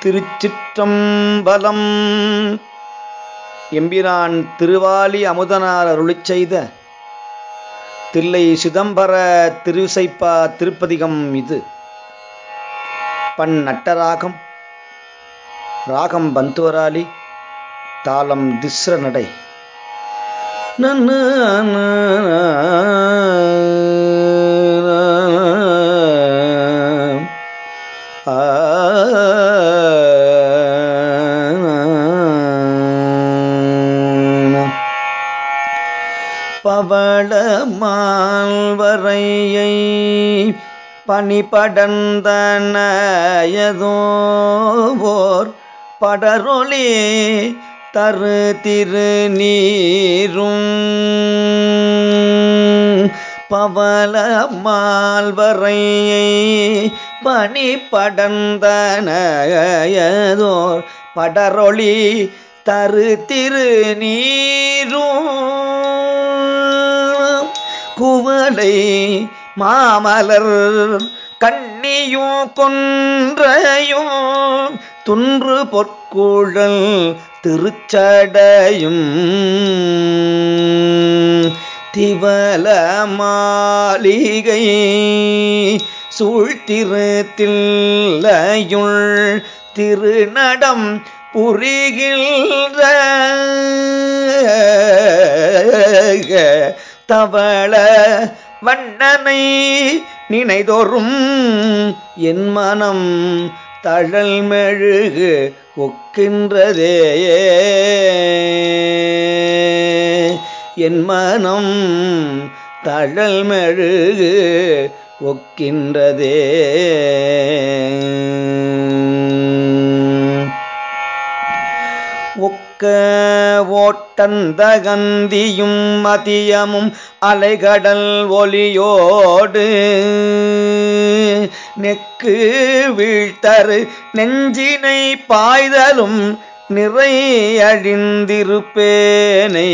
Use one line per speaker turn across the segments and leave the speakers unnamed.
திருச்சிற்றம்பலம் எம்பிரான் திருவாலி அமுதனார் அருளிச் செய்த தில்லை சிதம்பர திருசைப்பா திருப்பதிகம் இது பண் நட்டராகம் ராகம் பந்துவராலி தாளம் திஸ்ர நடை பவளமால்வரையை பனிபடந்தனயதோவோர் படரொளி தரு திருநீரும் பவளமால்வரையை பனிபடந்தனயதோர் படரொளி தரு திருநீரும் குவளை மாமலர் கண்ணியும் கொன்றையும் துன்று பொற்கூழல் திருச்சடையும் திவல மாளிகை சூழ்த்திருத்தில்லையுள் திருநடம் புரிகின்ற தவள வண்ணனை நினைதோறும் என் மனம் தழல் மெழுகு ஒக்கின்றதே என் மனம் தழல் மெழுகு ஒக்கின்றதே ஒக்க ஓட்டந்தகந்தியும் மதியமும் அலைகடல் ஒலியோடு நெக்கு வீழ்த்தரு நெஞ்சினை பாய்தலும் நிறை அழிந்திருப்பேனை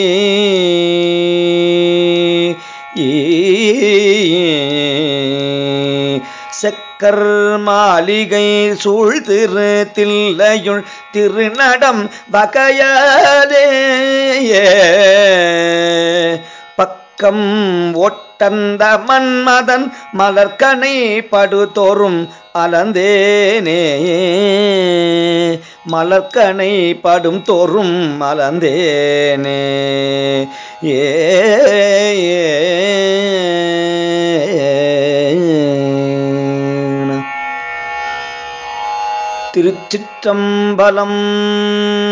செக்கர் மாளிகை சூழ்திரு தில்லையுள் திருநடம் வகையாதே பக்கம் ஒட்டந்த மன்மதன் மலர்கனை படுதோறும் அலந்தேனே மலர்கனை படும் தோறும் மலர்ந்தேனே ஏ திருச்சிற்றம்பலம்